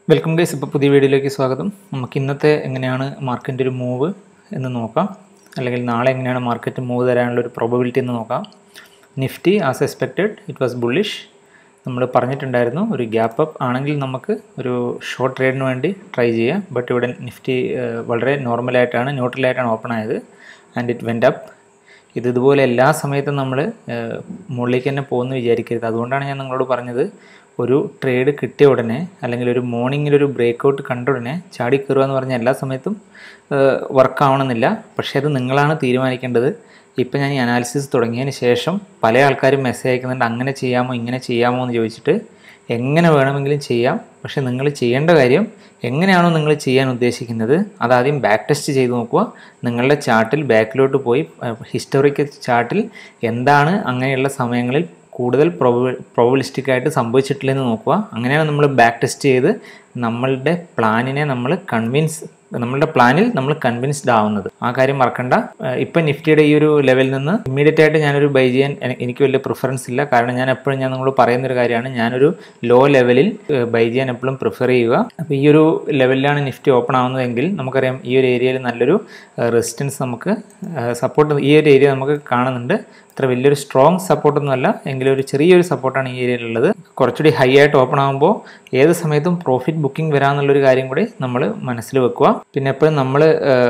welcome guys ഇപ്പോൾ പുതിയ വീഡിയോയിലേക്ക് സ്വാഗതം നമുക്ക് ഇന്നത്തെ എങ്ങനെയാണ് മാർക്കറ്റിൻ്റെ ഒരു മൂവ് എന്ന് നോക്കാം അല്ലെങ്കിൽ നാളെ എങ്ങനെയാണ് മാർക്കറ്റ് മൂവ് തരാനുള്ള ഒരു പ്രോബബിലിറ്റി എന്ന് നോക്കാം Nifty as expected it was bullish നമ്മൾ പറഞ്ഞിട്ടുണ്ടായിരുന്നു ഒരു ഗ്യാപ്പ് അപ്പ് ആണെങ്കിൽ നമുക്ക് ഒരു ഷോർട്ട് ട്രേഡിന് വേണ്ടി ട്രൈ ചെയ്യാം ബട്ട് ഇവിടെ നിഫ്റ്റി ഏഹ്, വളരെ നോർമലായിട്ടാണ് ന്യൂട്രലായിട്ടാണ് ഓപ്പൺ ആയത് ആൻഡ് ഇറ്റ് വെൻ്റ് അപ്പ് ഇത് ഇതുപോലെ എല്ലാ സമയത്തും നമ്മൾ മുകളിലേക്ക് തന്നെ പോകുമെന്ന് വിചാരിക്കരുത് അതുകൊണ്ടാണ് ഞാൻ നിങ്ങളോട് പറഞ്ഞത് ഒരു ട്രേഡ് കിട്ടിയ ഉടനെ അല്ലെങ്കിൽ ഒരു മോർണിംഗിൽ ഒരു ബ്രേക്ക് ഔട്ട് കണ്ട ഉടനെ ചാടി കയറുക എന്ന് പറഞ്ഞാൽ എല്ലാ സമയത്തും വർക്ക് ആവണമെന്നില്ല പക്ഷേ അത് നിങ്ങളാണ് തീരുമാനിക്കേണ്ടത് ഇപ്പം ഞാൻ ഈ അനാലിസിസ് തുടങ്ങിയതിന് ശേഷം പല ആൾക്കാരും മെസ്സേജ് അയക്കുന്നുണ്ട് അങ്ങനെ ചെയ്യാമോ ഇങ്ങനെ ചെയ്യാമോ എന്ന് ചോദിച്ചിട്ട് എങ്ങനെ വേണമെങ്കിലും ചെയ്യാം പക്ഷേ നിങ്ങൾ ചെയ്യേണ്ട കാര്യം എങ്ങനെയാണോ നിങ്ങൾ ചെയ്യാൻ ഉദ്ദേശിക്കുന്നത് അതാദ്യം ബാക്ക് ടെസ്റ്റ് ചെയ്ത് നോക്കുക നിങ്ങളുടെ ചാർട്ടിൽ ബാക്കിലോട്ട് പോയി ഹിസ്റ്റോറിക്കൽ ചാർട്ടിൽ എന്താണ് അങ്ങനെയുള്ള സമയങ്ങളിൽ കൂടുതൽ പ്രൊബ പ്രൊബലിസ്റ്റിക് ആയിട്ട് സംഭവിച്ചിട്ടില്ലെന്ന് നോക്കുക അങ്ങനെയാണ് നമ്മൾ ബാക്ക് ടെസ്റ്റ് ചെയ്ത് നമ്മളുടെ പ്ലാനിനെ നമ്മൾ കൺവിൻസ് നമ്മളുടെ പ്ലാനിൽ നമ്മൾ കൺവിൻസ്ഡ് ആവുന്നത് ആ കാര്യം മറക്കണ്ട ഏഹ് ഇപ്പം നിഫ്റ്റിയുടെ ഈ ഒരു ലെവലിൽ നിന്ന് ഇമ്മീഡിയറ്റ് ആയിട്ട് ഞാനൊരു ബൈ ചെയ്യാൻ എനി- എനിക്ക് വലിയ പ്രിഫറൻസ് ഇല്ല കാരണം ഞാൻ എപ്പോഴും ഞാൻ നിങ്ങളോട് പറയുന്ന ഒരു കാര്യമാണ് ഞാനൊരു ലോ ലെവലിൽ ബൈ ചെയ്യാൻ എപ്പോഴും പ്രിഫർ ചെയ്യുക അപ്പോൾ ഈ ഒരു ലെവലിലാണ് നിഫ്റ്റി ഓപ്പൺ ആവുന്നതെങ്കിൽ നമുക്കറിയാം ഈ ഒരു ഏരിയയിൽ നല്ലൊരു റെസിസ്റ്റൻസ് നമുക്ക് സപ്പോർട്ട് ഈ ഒരു ഏരിയ നമുക്ക് കാണുന്നുണ്ട് അത്ര വലിയൊരു സ്ട്രോങ് സപ്പോർട്ടൊന്നുമല്ല എങ്കിലും ഒരു ചെറിയൊരു സപ്പോർട്ടാണ് ഈ ഏരിയയിലുള്ളത് കുറച്ചുകൂടി ഹൈ ആയിട്ട് ഓപ്പൺ ആകുമ്പോൾ ഏത് സമയത്തും പ്രോഫിറ്റ് ബുക്കിംഗ് വരാമെന്നുള്ളൊരു കാര്യം കൂടി നമ്മൾ മനസ്സിൽ വെക്കുക പിന്നെ എപ്പോഴും നമ്മൾ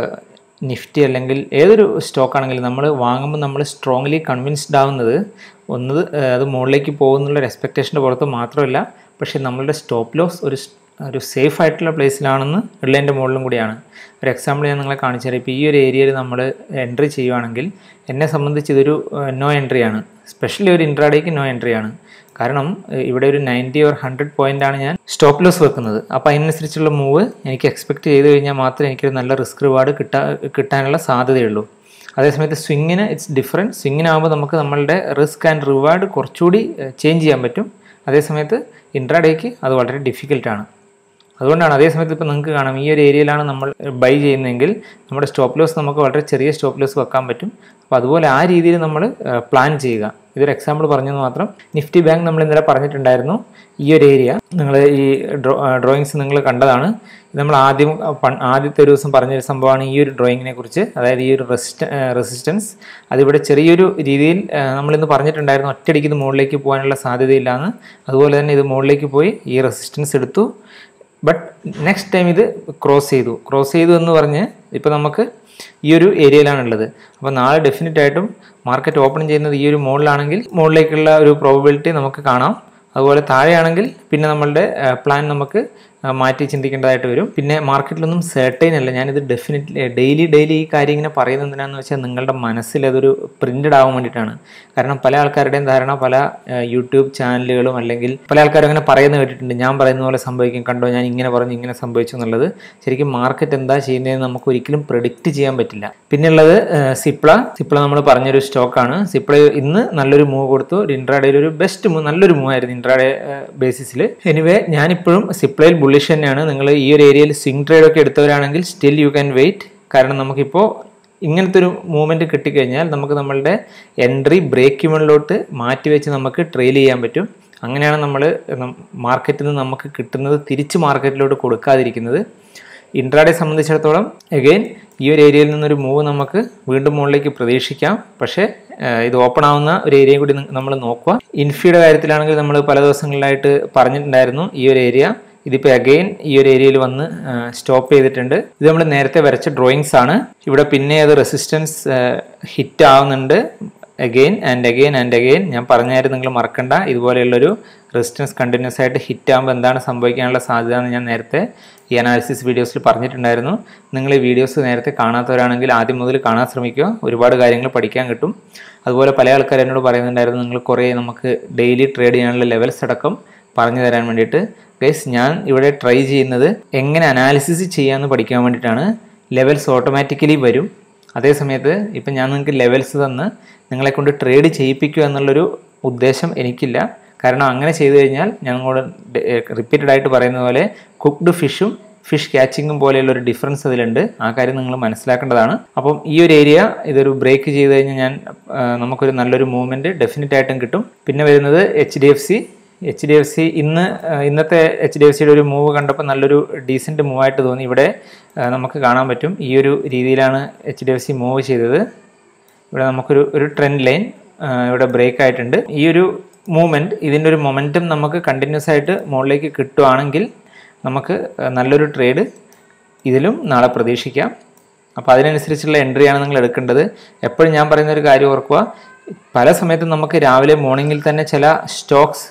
നിഫ്റ്റി അല്ലെങ്കിൽ ഏതൊരു സ്റ്റോക്ക് ആണെങ്കിലും നമ്മൾ വാങ്ങുമ്പോൾ നമ്മൾ സ്ട്രോങ്ലി കൺവിൻസ്ഡ് ആവുന്നത് ഒന്ന് ഏഹ്, അത് മുകളിലേക്ക് പോകുന്നുള്ള ഒരു എക്സ്പെക്റ്റേഷൻ്റെ പുറത്ത് മാത്രമല്ല പക്ഷേ നമ്മളുടെ സ്റ്റോപ്പ് ലോസ് ഒരു സ്- ഒരു സേഫ് ആയിട്ടുള്ള പ്ലേസിലാണെന്ന് ഉള്ളതിൻ്റെ മുകളിലും കൂടിയാണ് ഒരു എക്സാമ്പിൾ ഞാൻ നിങ്ങളെ കാണിച്ചു തരാം ഇപ്പോൾ ഈ ഒരു ഏരിയയിൽ നമ്മൾ എൻട്രി ചെയ്യുവാണെങ്കിൽ എന്നെ സംബന്ധിച്ച് ഇതൊരു നോ എൻട്രി ആണ് സ്പെഷ്യലി ഒരു ഇൻട്രാഡേക്ക് നോ എൻട്രി ആണ് കാരണം ഏഹ്, ഇവിടെ ഒരു നയൻറ്റി ഓർ ഹൺഡ്രഡ് പോയിന്റ് ആണ് ഞാൻ സ്റ്റോപ്പ് ലോസ് വെക്കുന്നത് അപ്പോൾ അതിനനുസരിച്ചുള്ള മൂവ് എനിക്ക് എക്സ്പെക്ട് ചെയ്ത് കഴിഞ്ഞാൽ മാത്രമേ എനിക്കൊരു നല്ല റിസ്ക് റിവാർഡ് കിട്ടാ കിട്ടാനുള്ള സാധ്യതയുള്ളൂ അതേസമയത്ത് സ്വിങ്ങിന് ഇറ്റ്സ് ഡിഫറെൻറ്റ് സ്വിങ്ങിനാകുമ്പോൾ നമുക്ക് നമ്മളുടെ റിസ്ക് ആൻഡ് റിവാർഡ് കുറച്ചുകൂടി ചേഞ്ച് ചെയ്യാൻ പറ്റും അതേസമയത്ത് ഇൻട്രാഡേക്ക് അത് വളരെ ഡിഫിക്കൽട്ടാണ് അതുകൊണ്ടാണ് അതേ സമയത്ത് ഇപ്പോൾ നിങ്ങൾക്ക് കാണാം ഈ ഒരു ഏരിയയിലാണ് നമ്മൾ ബൈ ചെയ്യുന്നതെങ്കിൽ നമ്മുടെ സ്റ്റോപ്പ് ലോസ് നമുക്ക് വളരെ ചെറിയ സ്റ്റോപ്പ് ലോസ് വെക്കാൻ പറ്റും അപ്പോൾ അതുപോലെ ആ രീതിയിൽ നമ്മൾ പ്ലാൻ ചെയ്യുക ഇതൊരു എക്സാമ്പിൾ പറഞ്ഞെന്ന് മാത്രം നിഫ്റ്റി ബാങ്ക് നമ്മൾ ഇന്നലെ പറഞ്ഞിട്ടുണ്ടായിരുന്നു ഈ ഒരു ഏരിയ നിങ്ങൾ ഈ ഡ്രോ ഡ്രോയിങ്സ് നിങ്ങൾ കണ്ടതാണ് ഇത് നമ്മൾ ആദ്യം അഹ്, പൺ- ആദ്യത്തെ ഒരു ദിവസം പറഞ്ഞൊരു സംഭവമാണ് ഈ ഒരു ഡ്രോയിങ്ങിനെ കുറിച്ച് അതായത് ഈ ഒരു റെസിസ്റ്റ റെസിസ്റ്റൻസ് അതിവിടെ ചെറിയൊരു രീതിയിൽ അഹ്, നമ്മളിന്ന് പറഞ്ഞിട്ടുണ്ടായിരുന്നു ഒറ്റയടിക്ക് ഇത് മുകളിലേക്ക് പോകാനുള്ള സാധ്യതയില്ലാന്ന് അതുപോലെ തന്നെ ഇത് മുകളിലേക്ക് പോയി ഈ റെസിസ്റ്റൻസ് എടുത്തു ബട്ട് നെക്സ്റ്റ് ടൈം ഇത് ക്രോസ് ചെയ്തു ക്രോസ് ചെയ്തു എന്ന് പറഞ്ഞ് ഇപ്പോൾ നമുക്ക് ഈ ഒരു ഏരിയയിലാണുള്ളത് അപ്പോൾ നാളെ ഡെഫിനറ്റ് ആയിട്ടും മാർക്കറ്റ് ഓപ്പൺ ചെയ്യുന്നത് ഈ ഒരു മോഡിലാണെങ്കിൽ മോഡിലേക്കുള്ള ഒരു പ്രോബിലിറ്റി നമുക്ക് കാണാം അതുപോലെ താഴെയാണെങ്കിൽ പിന്നെ നമ്മളുടെ പ്ലാൻ നമുക്ക് ആ, മാറ്റി ചിന്തിക്കേണ്ടതായിട്ട് വരും പിന്നെ മാർക്കറ്റിലൊന്നും സെർട്ടൈൻ അല്ല ഞാനിത് ഡെഫിനറ്റ്ലി ഡെയിലി ഡെയിലി ഈ കാര്യം ഇങ്ങനെ പറയുന്നത് എന്തിനാന്ന് വെച്ചാൽ നിങ്ങളുടെ മനസ്സിൽ അതൊരു പ്രിന്റഡ് ആവാൻ വേണ്ടിയിട്ടാണ് കാരണം പല ആൾക്കാരുടെയും ധാരണ പല ആ, യൂട്യൂബ് ചാനലുകളും അല്ലെങ്കിൽ പല ആൾക്കാരും അങ്ങനെ പറയുന്നത് കേട്ടിട്ടുണ്ട് ഞാൻ പറയുന്ന പോലെ സംഭവിക്കും കണ്ടോ ഞാൻ ഇങ്ങനെ പറഞ്ഞു ഇങ്ങനെ സംഭവിച്ചു എന്നുള്ളത് ശരിക്കും മാർക്കറ്റ് എന്താ ചെയ്യുന്നതെന്ന് നമുക്ക് ഒരിക്കലും പ്രെഡിക്റ്റ് ചെയ്യാൻ പറ്റില്ല പിന്നെയുള്ളത് ആ, സിപ്ല സിപ്ല നമ്മൾ പറഞ്ഞൊരു സ്റ്റോക്കാണ് സിപ്ല ഇന്ന് നല്ലൊരു മൂവ് കൊടുത്തു ഒരു ഇൻട്രാഡേയിൽ ഒരു ബെസ്റ്റ് മൂവ് നല്ലൊരു മൂവ് ആയിരുന്നു ഇൻട്രാഡേ ബേസിസിൽ എനിവേ ഞാനിപ്പോഴും സിപ്ലയിൽ ബുള്ളിഷ് തന്നെയാണ് നിങ്ങൾ ഈ ഒരു ഏരിയയിൽ സ്വിംഗ് ട്രേഡ് ഒക്കെ എടുത്തവരാണെങ്കിൽ സ്റ്റിൽ യു ക്യാൻ വെയിറ്റ് കാരണം നമുക്കിപ്പോൾ ഇങ്ങനത്തെ ഒരു മൂവ്മെൻറ്റ് കിട്ടിക്കഴിഞ്ഞാൽ നമുക്ക് നമ്മളുടെ എൻട്രി ബ്രേക്ക് ഇവണിലോട്ട് മാറ്റി വെച്ച് നമുക്ക് ട്രെയിൽ ചെയ്യാൻ പറ്റും അങ്ങനെയാണ് നമ്മൾ മാർക്കറ്റിൽ നിന്ന് നമുക്ക് കിട്ടുന്നത് തിരിച്ച് മാർക്കറ്റിലോട്ട് കൊടുക്കാതിരിക്കുന്നത് ഇൻട്രാഡേ സംബന്ധിച്ചിടത്തോളം എഗെയിൻ ഈ ഒരു ഏരിയയിൽ നിന്നൊരു മൂവ് നമുക്ക് വീണ്ടും മുകളിലേക്ക് പ്രതീക്ഷിക്കാം പക്ഷേ ഏഹ്, ഇത് ഓപ്പൺ ആവുന്ന ഒരു ഏരിയ കൂടി നമ്മൾ നോക്കുക ഇൻഫിയുടെ കാര്യത്തിലാണെങ്കിൽ നമ്മൾ പല ദിവസങ്ങളിലായിട്ട് പറഞ്ഞിട്ടുണ്ടായിരുന്നു ഈ ഒരു ഏരിയ ഇതിപ്പോൾ അഗെയിൻ ഈ ഒരു ഏരിയയിൽ വന്ന് സ്റ്റോപ്പ് ചെയ്തിട്ടുണ്ട് ഇത് നമ്മൾ നേരത്തെ വരച്ച ഡ്രോയിങ്സ് ആണ് ഇവിടെ പിന്നെ അത് റെസിസ്റ്റൻസ് ഹിറ്റ് ആവുന്നുണ്ട് again and again and again ഞാൻ പറഞ്ഞ കാര്യം നിങ്ങൾ മറക്കണ്ട ഇതുപോലെയുള്ളൊരു റെസിസ്റ്റൻസ് കണ്ടിന്യൂസ് ആയിട്ട് ഹിറ്റ് ആകുമ്പോൾ എന്താണ് സംഭവിക്കാനുള്ള സാധ്യത എന്ന് ഞാൻ നേരത്തെ ഈ അനാലിസിസ് വീഡിയോസിൽ പറഞ്ഞിട്ടുണ്ടായിരുന്നു നിങ്ങൾ ഈ വീഡിയോസ് നേരത്തെ കാണാത്തവരാണെങ്കിൽ ആദ്യം മുതൽ കാണാൻ ശ്രമിക്കുക ഒരുപാട് കാര്യങ്ങൾ പഠിക്കാൻ കിട്ടും അതുപോലെ പല ആൾക്കാർ എന്നോട് പറയുന്നുണ്ടായിരുന്നു നിങ്ങൾ കുറേ നമുക്ക് ഡെയിലി ട്രേഡ് ചെയ്യാനുള്ള ലെവൽസ് അടക്കം പറഞ്ഞു തരാൻ വേണ്ടിയിട്ട് ഗൈസ് ഞാൻ ഇവിടെ ട്രൈ ചെയ്യുന്നത് എങ്ങനെ അനാലിസിസ് ചെയ്യാമെന്ന് പഠിക്കാൻ വേണ്ടിയിട്ടാണ് ലെവൽസ് ഓട്ടോമാറ്റിക്കലി വരും അതേ സമയത്ത് ഇപ്പം ഞാൻ നിങ്ങൾക്ക് ലെവൽസ് തന്ന് നിങ്ങളെ കൊണ്ട് ട്രേഡ് ചെയ്യിപ്പിക്കുക എന്നുള്ളൊരു ഉദ്ദേശം എനിക്കില്ല കാരണം അങ്ങനെ ചെയ്തു കഴിഞ്ഞാൽ ഞങ്ങളോട് റിപ്പീറ്റഡ് ആയിട്ട് പറയുന്ന പോലെ കുക്ക്ഡ് ഫിഷും ഫിഷ് ക്യാച്ചിങ്ങും പോലെയുള്ള ഒരു ഡിഫറൻസ് അതിലുണ്ട് ആ കാര്യം നിങ്ങൾ മനസ്സിലാക്കേണ്ടതാണ് അപ്പം ഈ ഒരു ഏരിയ ഇതൊരു ബ്രേക്ക് ചെയ്ത് കഴിഞ്ഞാൽ ഞാൻ ആ, നമുക്കൊരു നല്ലൊരു മൂവ്മെൻറ്റ് ഡെഫിനറ്റ് ആയിട്ടും കിട്ടും പിന്നെ വരുന്നത് H D F C H D F C ഇന്ന് ആ, ഇന്നത്തെ എച്ച് ഡി എഫ് സിയുടെ ഒരു മൂവ് കണ്ടപ്പോൾ നല്ലൊരു ഡീസൻറ്റ് മൂവായിട്ട് തോന്നി ഇവിടെ ആ, നമുക്ക് കാണാൻ പറ്റും ഈ ഒരു രീതിയിലാണ് H D F C move ചെയ്തത് ഇവിടെ നമുക്കൊരു ഒരു ട്രെൻഡ് ലൈൻ ഇവിടെ ബ്രേക്ക് ആയിട്ടുണ്ട് ഈ ഒരു മൂവ്മെൻറ്റ് ഇതിൻ്റെ ഒരു മൊമെൻറ്റം നമുക്ക് കണ്ടിന്യൂസ് ആയിട്ട് മുകളിലേക്ക് കിട്ടുവാണെങ്കിൽ നമുക്ക് ആ, നല്ലൊരു ട്രേഡ് ഇതിലും നാളെ പ്രതീക്ഷിക്കാം അപ്പോൾ അതിനനുസരിച്ചുള്ള എൻട്രിയാണ് നിങ്ങൾ എടുക്കേണ്ടത് എപ്പോഴും ഞാൻ പറയുന്ന ഒരു കാര്യം ഓർക്കുക പല സമയത്തും നമുക്ക് രാവിലെ മോർണിംഗിൽ തന്നെ ചില സ്റ്റോക്സ്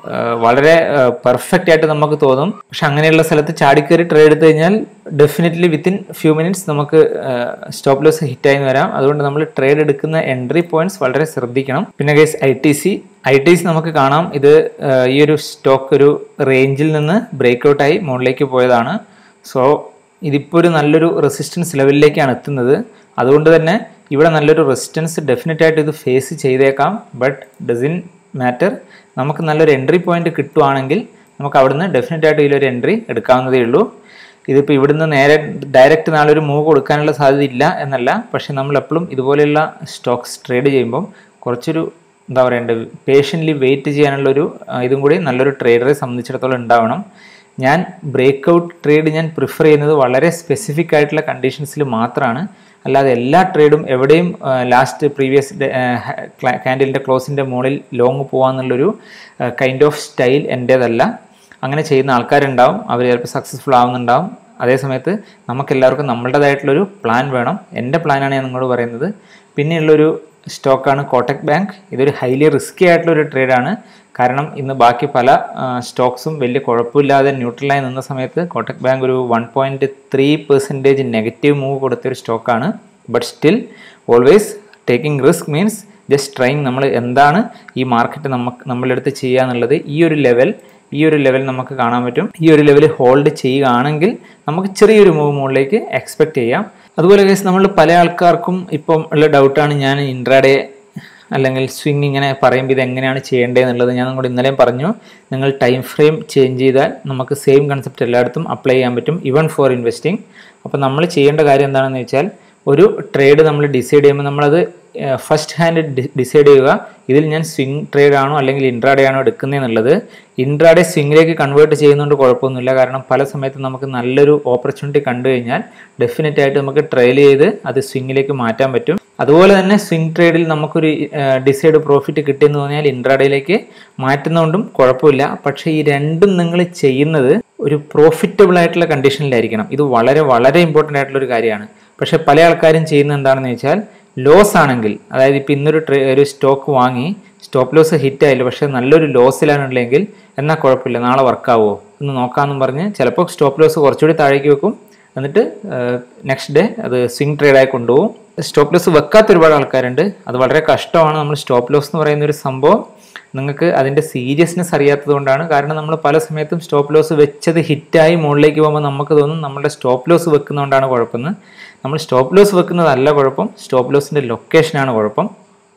വളരെ പെർഫെക്റ്റ് ആയിട്ട് നമുക്ക് തോന്നും പക്ഷെ അങ്ങനെയുള്ള സ്ഥലത്ത് ചാടിക്കയറി ട്രേഡ് എടുത്തു കഴിഞ്ഞാൽ ഡെഫിനറ്റ്ലി വിത്തിൻ ഫ്യൂ മിനിറ്റ്സ് നമുക്ക് സ്റ്റോപ്പ് ലോസ് ഹിറ്റായി വരാം അതുകൊണ്ട് നമ്മൾ ട്രേഡ് എടുക്കുന്ന എൻട്രി പോയിന്റ്സ് വളരെ ശ്രദ്ധിക്കണം പിന്നെ guys I T C I T C നമുക്ക് കാണാം ഇത് ആ, ഈ ഒരു സ്റ്റോക്ക് ഒരു റേഞ്ചിൽ നിന്ന് ബ്രേക്ക് ഔട്ടായി മുകളിലേക്ക് പോയതാണ് സോ ഇതിപ്പോൾ ഒരു നല്ലൊരു റെസിസ്റ്റൻസ് ലെവലിലേക്കാണ് എത്തുന്നത് അതുകൊണ്ട് തന്നെ ഇവിടെ നല്ലൊരു റെസിസ്റ്റൻസ് ഡെഫിനറ്റ് ആയിട്ട് ഇത് ഫേസ് ചെയ്തേക്കാം ബട്ട് ഡസിൻ മാറ്റർ നമുക്ക് നല്ലൊരു എൻട്രി പോയിന്റ് കിട്ടുവാണെങ്കിൽ നമുക്ക് അവിടുന്ന് ഡെഫിനറ്റ് ആയിട്ട് ഇതിലൊരു എൻട്രി എടുക്കാവുന്നതേ ഉള്ളൂ ഇതിപ്പോൾ ഇവിടുന്ന് നേരെ ഡയറക്റ്റ് നാളെ ഒരു മൂവ് കൊടുക്കാനുള്ള സാധ്യത ഇല്ല എന്നല്ല പക്ഷെ നമ്മൾ എപ്പോഴും ഇതുപോലെയുള്ള സ്റ്റോക്സ് ട്രേഡ് ചെയ്യുമ്പം കുറച്ചൊരു എന്താ പറയേണ്ടത് പേഷ്യൻ്റ്ലി വെയിറ്റ് ചെയ്യാനുള്ളൊരു ആ, ഇതും കൂടി നല്ലൊരു ട്രേഡറെ സംബന്ധിച്ചിടത്തോളം ഉണ്ടാവണം ഞാൻ ബ്രേക്ക് ഔട്ട് ട്രേഡ് ഞാൻ പ്രിഫർ ചെയ്യുന്നത് വളരെ സ്പെസിഫിക് ആയിട്ടുള്ള കണ്ടീഷൻസിൽ മാത്രമാണ് അല്ലാതെ എല്ലാ ട്രേഡും എവിടെയും ലാസ്റ്റ് പ്രീവിയസ് ക്യാൻഡലിൻ്റെ ക്ലോസിൻ്റെ മുകളിൽ ലോങ് പോകാമെന്നുള്ളൊരു കൈൻഡ് ഓഫ് സ്റ്റൈൽ എൻ്റേതല്ല അങ്ങനെ ചെയ്യുന്ന ആൾക്കാരുണ്ടാവും അവർ ചിലപ്പോൾ സക്സസ്ഫുൾ ആവുന്നുണ്ടാവും അതേ സമയത്ത് നമുക്കെല്ലാവർക്കും നമ്മളുടേതായിട്ടുള്ളൊരു പ്ലാൻ വേണം എൻ്റെ പ്ലാനാണ് ഞാൻ നിങ്ങളോട് പറയുന്നത് പിന്നെയുള്ളൊരു സ്റ്റോക്കാണ് കോട്ടക് ബാങ്ക് ഇതൊരു ഹൈലി റിസ്കി ആയിട്ടുള്ള ഒരു ട്രേഡാണ് കാരണം ഇന്ന് ബാക്കി പല സ്റ്റോക്സും വലിയ കുഴപ്പമില്ലാതെ ന്യൂട്രലായി നിന്ന സമയത്ത് കോട്ടക് ബാങ്ക് ഒരു one point three percentage negative move കൊടുത്തൊരു സ്റ്റോക്കാണ് but still always taking risk means just trying നമ്മൾ എന്താണ് ഈ മാർക്കറ്റ് നമുക്ക് നമ്മളെടുത്ത് ചെയ്യുക എന്നുള്ളത് ഈ ഒരു ലെവൽ ഈ ഒരു ലെവൽ നമുക്ക് കാണാൻ പറ്റും ഈ ഒരു ലെവൽ ഹോൾഡ് ചെയ്യുകയാണെങ്കിൽ നമുക്ക് ചെറിയൊരു മൂവ് മുകളിലേക്ക് എക്സ്പെക്ട് ചെയ്യാം അതുപോലെ കേസ് നമ്മൾ പല ആൾക്കാർക്കും ഇപ്പം ഉള്ള ഡൗട്ടാണ് ഞാൻ ഇൻട്രാഡേ അല്ലെങ്കിൽ സ്വിങ് ഇങ്ങനെ പറയുമ്പോൾ ഇത് എങ്ങനെയാണ് ചെയ്യേണ്ടതെന്നുള്ളത് ഞാൻ നിങ്ങളോട് ഇന്നലെയും പറഞ്ഞു നിങ്ങൾ ടൈം ഫ്രെയിം ചേഞ്ച് ചെയ്താൽ നമുക്ക് സെയിം കൺസെപ്റ്റ് എല്ലായിടത്തും അപ്ലൈ ചെയ്യാൻ പറ്റും ഇവൺ ഫോർ ഇൻവെസ്റ്റിംഗ് അപ്പോൾ നമ്മൾ ചെയ്യേണ്ട കാര്യം എന്താണെന്ന് വെച്ചാൽ ഒരു ട്രേഡ് നമ്മൾ ഡിസൈഡ് ചെയ്യുമ്പോൾ നമ്മളത് ഫസ്റ്റ് ഹാൻഡ് ഡിസൈഡ് ചെയ്യുക ഇതിൽ ഞാൻ സ്വിംഗ് ട്രേഡ് ആണോ അല്ലെങ്കിൽ ഇൻട്രാഡേ ആണോ എടുക്കുന്നതെന്നുള്ളത് ഇൻട്രാഡേ സ്വിങ്ങിലേക്ക് കൺവേർട്ട് ചെയ്യുന്നതുകൊണ്ട് കുഴപ്പമൊന്നുമില്ല കാരണം പല സമയത്തും നമുക്ക് നല്ലൊരു ഓപ്പർച്യൂണിറ്റി കണ്ടു കഴിഞ്ഞാൽ ഡെഫിനറ്റ് ആയിട്ട് നമുക്ക് ട്രയൽ ചെയ്ത് അത് സ്വിങ്ങിലേക്ക് മാറ്റാൻ പറ്റും അതുപോലെ തന്നെ സ്വിംഗ് ട്രേഡിൽ നമുക്കൊരു ഡിസൈഡ് പ്രോഫിറ്റ് കിട്ടിയെന്ന് തോന്നിയാൽ ഇൻട്രാഡേയിലേക്ക് മാറ്റുന്നതുകൊണ്ടും കുഴപ്പമില്ല പക്ഷേ ഈ രണ്ടും നിങ്ങൾ ചെയ്യുന്നത് ഒരു പ്രോഫിറ്റബിൾ ആയിട്ടുള്ള കണ്ടീഷനിലായിരിക്കണം ഇത് വളരെ വളരെ ഇമ്പോർട്ടൻ്റ് ആയിട്ടുള്ള ഒരു കാര്യമാണ് പക്ഷേ പല ആൾക്കാരും ചെയ്യുന്നത് എന്താണെന്ന് വെച്ചാൽ ലോസ് ആണെങ്കിൽ അതായത് ഇപ്പോൾ ഇന്നൊരു ട്രേ ഒരു സ്റ്റോക്ക് വാങ്ങി സ്റ്റോപ്പ് ലോസ് ഹിറ്റ് ആയില്ല പക്ഷേ നല്ലൊരു ലോസിലാണുള്ളെങ്കിൽ എന്നാൽ കുഴപ്പമില്ല നാളെ വർക്കാവോ എന്ന് നോക്കാമെന്നും പറഞ്ഞ് ചിലപ്പോൾ സ്റ്റോപ്പ് ലോസ് കുറച്ചുകൂടി താഴേക്ക് വെക്കും എന്നിട്ട് നെക്സ്റ്റ് ഡേ അത് സ്വിംഗ് ട്രേഡായി കൊണ്ടുപോകും സ്റ്റോപ്പ് ലോസ് വെക്കാത്ത ഒരുപാട് ആൾക്കാരുണ്ട് അത് വളരെ കഷ്ടമാണ് നമ്മൾ സ്റ്റോപ്പ് ലോസ് എന്ന് പറയുന്ന ഒരു സംഭവം നിങ്ങൾക്ക് അതിൻ്റെ സീരിയസ്നെസ് അറിയാത്തത് കൊണ്ടാണ് കാരണം നമ്മൾ പല സമയത്തും സ്റ്റോപ്പ് ലോസ് വെച്ചത് ഹിറ്റായി മുകളിലേക്ക് പോകുമ്പോൾ നമുക്ക് തോന്നും നമ്മുടെ സ്റ്റോപ്പ് ലോസ് വെക്കുന്നതുകൊണ്ടാണ് കുഴപ്പമെന്ന് നമ്മൾ സ്റ്റോപ്പ് ലോസ് വെക്കുന്നതല്ല കുഴപ്പം സ്റ്റോപ്പ് ലോസിൻ്റെ ലൊക്കേഷനാണ് കുഴപ്പം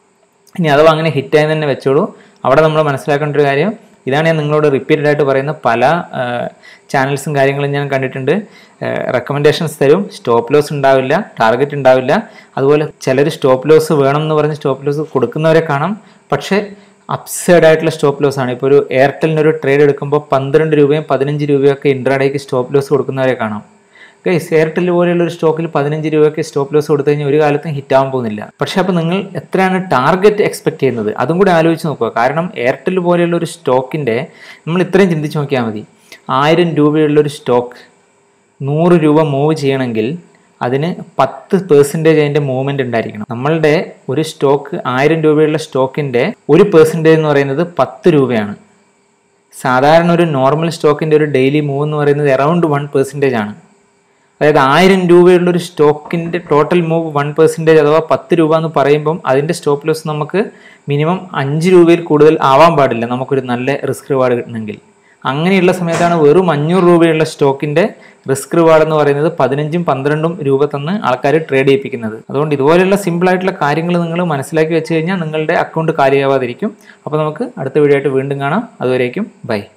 ഇനി അഥവാ അങ്ങനെ ഹിറ്റായി തന്നെ വെച്ചോളൂ അവിടെ നമ്മൾ മനസ്സിലാക്കേണ്ട ഒരു കാര്യം ഇതാണ് ഞാൻ നിങ്ങളോട് റിപ്പീറ്റഡ് ആയിട്ട് പറയുന്ന പല ചാനൽസും കാര്യങ്ങളും ഞാൻ കണ്ടിട്ടുണ്ട് റെക്കമെൻഡേഷൻസ് തരും സ്റ്റോപ്പ് ലോസ് ഉണ്ടാവില്ല ടാർഗറ്റ് ഉണ്ടാവില്ല അതുപോലെ ചിലർ സ്റ്റോപ്പ് ലോസ് വേണം എന്ന് പറഞ്ഞ് സ്റ്റോപ്പ് ലോസ് കൊടുക്കുന്നവരെ കാണാം പക്ഷേ അപ്സൈഡ് ആയിട്ടുള്ള സ്റ്റോപ്പ് ലോസ് ആണ് ഇപ്പോൾ ഒരു എയർടെലിന് ഒരു ട്രേഡ് എടുക്കുമ്പോൾ പന്ത്രണ്ട് രൂപയും പതിനഞ്ച് രൂപയൊക്കെ ഇൻട്രാഡേക്ക് സ്റ്റോപ്പ് ലോസ് കൊടുക്കുന്നവരെ കാണാം ഗൈസ് എയർടെൽ പോലെയുള്ള ഒരു സ്റ്റോക്കിൽ പതിനഞ്ച് രൂപയ്ക്ക് സ്റ്റോപ്പ് ലോസ് കൊടുത്തു കഴിഞ്ഞാൽ ഒരു കാലത്തും ഹിറ്റ് ആവാൻ പോകുന്നില്ല പക്ഷേ അപ്പോൾ നിങ്ങൾ എത്രയാണ് ടാർഗറ്റ് എക്സ്പെക്ട് ചെയ്യുന്നത് അതും കൂടി ആലോചിച്ച് നോക്കുക കാരണം എയർടെൽ പോലെയുള്ള ഒരു സ്റ്റോക്കിൻ്റെ നമ്മൾ ഇത്രയും ചിന്തിച്ച് നോക്കിയാൽ മതി ആയിരം രൂപയുള്ള ഒരു സ്റ്റോക്ക് നൂറ് രൂപ മൂവ് ചെയ്യണമെങ്കിൽ അതിന് പത്ത് പെർസെൻറ്റേജ് അതിൻ്റെ മൂവ്മെൻറ്റ് ഉണ്ടായിരിക്കണം നമ്മളുടെ ഒരു സ്റ്റോക്ക് ആയിരം രൂപയുള്ള സ്റ്റോക്കിൻ്റെ ഒരു പെർസെൻറ്റേജ് എന്ന് പറയുന്നത് പത്ത് രൂപയാണ് സാധാരണ ഒരു നോർമൽ സ്റ്റോക്കിൻ്റെ ഒരു ഡെയിലി മൂവ് എന്ന് പറയുന്നത് അറൗണ്ട് വൺ പെർസെൻറ്റേജ് ആണ് അതായത് ആയിരം രൂപയുള്ള ഒരു സ്റ്റോക്കിൻ്റെ ടോട്ടൽ മൂവ് വൺ പെർസെൻറ്റേജ് അഥവാ പത്ത് രൂപ എന്ന് പറയുമ്പം അതിൻ്റെ സ്റ്റോപ്പ് ലോസ് നമുക്ക് മിനിമം അഞ്ച് രൂപയിൽ കൂടുതൽ ആവാൻ പാടില്ല നമുക്കൊരു നല്ല റിസ്ക് റിവാർഡ് കിട്ടണമെങ്കിൽ അങ്ങനെയുള്ള സമയത്താണ് വെറും അഞ്ഞൂറ് രൂപയുള്ള സ്റ്റോക്കിൻ്റെ റിസ്ക് റിവാർഡ് എന്ന് പറയുന്നത് പതിനഞ്ചും പന്ത്രണ്ടും രൂപ തന്ന് ആൾക്കാർ ട്രേഡ് ചെയ്യിപ്പിക്കുന്നത് അതുകൊണ്ട് ഇതുപോലെയുള്ള സിമ്പിൾ ആയിട്ടുള്ള കാര്യങ്ങൾ നിങ്ങൾ മനസ്സിലാക്കി വെച്ച് കഴിഞ്ഞാൽ നിങ്ങളുടെ അക്കൗണ്ട് കാലിയാവാതിരിക്കും അപ്പോൾ നമുക്ക് അടുത്ത വീഡിയോ ആയിട്ട് വീണ്ടും കാണാം അതുവരേക്കും ബൈ